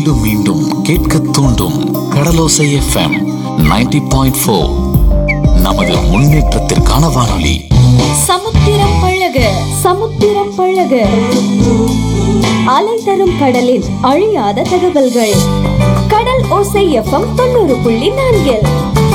மீண்டும் மீண்டும் கேட்க தூண்டும் கடலோசை எஃப்எம் 90.4 பாயிண்ட் ஃபோர் நமது முன்னேற்றத்திற்கான வானொலி சமுத்திரம் பழக சமுத்திரம் பழக அலை தரும் கடலின் அழியாத தகவல்கள் கடல் ஓசை எஃப்எம் தொண்ணூறு புள்ளி நான்கில்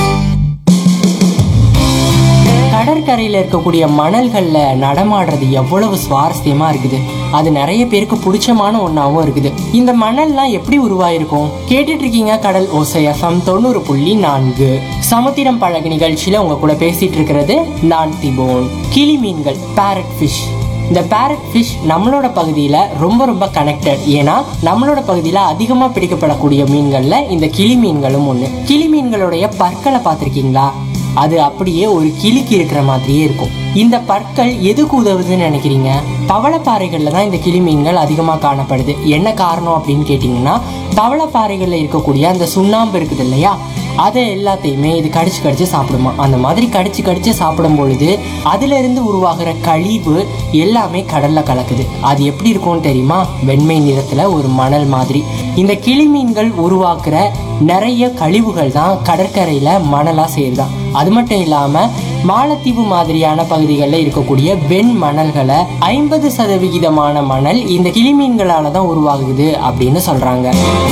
கடற்கரையில இருக்கக்கூடிய மணல்கள்ல நடமாடுறது எவ்வளவு சுவாரஸ்யமா இருக்குது அது நிறைய பேருக்கு பிடிச்சமான ஒண்ணாவும் இருக்குது இந்த மணல்லாம் எப்படி உருவாயிருக்கும் கேட்டுட்டு இருக்கீங்க கடல் ஓசை எஃப்எம் தொண்ணூறு புள்ளி நான்கு சமுத்திரம் பழகு நிகழ்ச்சியில உங்க கூட பேசிட்டு இருக்கிறது நான் திபோன் கிளி மீன்கள் பேரட் ஃபிஷ் இந்த பேரட் ஃபிஷ் நம்மளோட பகுதியில் ரொம்ப ரொம்ப கனெக்டட் ஏன்னா நம்மளோட பகுதியில் அதிகமாக பிடிக்கப்படக்கூடிய மீன்களில் இந்த கிளி மீன்களும் ஒன்று கிளி மீன்களுடைய பற்களை பார்த்துருக்கீங்களா அது அப்படியே ஒரு கிளிக்கு இருக்கிற மாதிரியே இருக்கும் இந்த பற்கள் எதுக்கு உதவுதுன்னு நினைக்கிறீங்க பவளப்பாறைகளில் தான் இந்த கிளி மீன்கள் அதிகமாக காணப்படுது என்ன காரணம் அப்படின்னு கேட்டிங்கன்னா பவளப்பாறைகளில் இருக்கக்கூடிய அந்த சுண்ணாம்பு இருக்குது இல்லையா அதை எல்லாத்தையுமே இது கடிச்சு கடிச்சு சாப்பிடுமா அந்த மாதிரி கடிச்சு கடிச்சு சாப்பிடும் பொழுது அதுல இருந்து உருவாகிற கழிவு எல்லாமே கடல்ல கலக்குது அது எப்படி இருக்கும்னு தெரியுமா வெண்மை நிறத்துல ஒரு மணல் மாதிரி இந்த கிளி மீன்கள் உருவாக்குற நிறைய கழிவுகள் தான் கடற்கரையில மணலா சேருதான் அது மட்டும் இல்லாம மாலத்தீவு மாதிரியான பகுதிகளில் இருக்கக்கூடிய வெண் மணல்களை ஐம்பது சதவிகிதமான மணல் இந்த கிளி மீன்களால தான் உருவாகுது அப்படின்னு சொல்றாங்க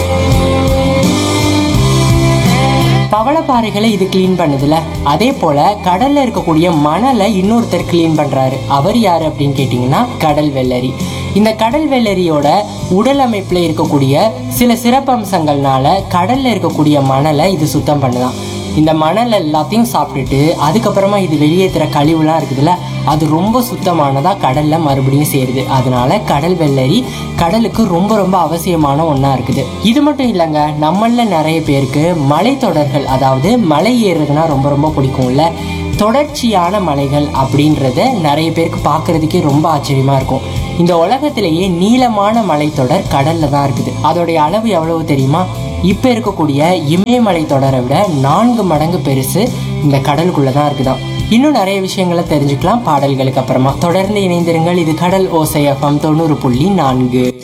பவளப்பாறைகளை இது க்ளீன் பண்ணுதுல அதே போல கடல்ல இருக்கக்கூடிய மணலை இன்னொருத்தர் க்ளீன் பண்றாரு அவர் யாரு அப்படின்னு கேட்டிங்கன்னா கடல் வெள்ளரி இந்த கடல் வெள்ளரியோட உடல் அமைப்புல இருக்கக்கூடிய சில சிறப்பம்சங்கள்னால கடல்ல இருக்கக்கூடிய மணலை இது சுத்தம் பண்ணுதான் இந்த மணல் எல்லாத்தையும் சாப்பிட்டுட்டு அதுக்கப்புறமா இது வெளியேற்றுற கழிவுலாம் இருக்குதுல்ல அது ரொம்ப சுத்தமானதா கடல்ல மறுபடியும் சேருது அதனால கடல் வெள்ளரி கடலுக்கு ரொம்ப ரொம்ப அவசியமான ஒன்றா இருக்குது இது மட்டும் இல்லைங்க நம்மள நிறைய பேருக்கு மலைத்தொடர்கள் அதாவது மலை ஏறுறதுனா ரொம்ப ரொம்ப பிடிக்கும்ல தொடர்ச்சியான மலைகள் அப்படின்றத நிறைய பேருக்கு பார்க்கறதுக்கே ரொம்ப ஆச்சரியமா இருக்கும் இந்த உலகத்திலேயே நீளமான மலைத்தொடர் கடல்ல தான் இருக்குது அதோடைய அளவு எவ்வளவு தெரியுமா இப்ப இருக்கக்கூடிய இமயமலை தொடரை விட நான்கு மடங்கு பெருசு இந்த கடலுக்குள்ள தான் இருக்குதாம் இன்னும் நிறைய விஷயங்களை தெரிஞ்சுக்கலாம் பாடல்களுக்கு அப்புறமா தொடர்ந்து இணைந்திருங்கள் இது கடல் ஓசை எஃப்எம் தொண்ணூறு புள்ளி நான்கு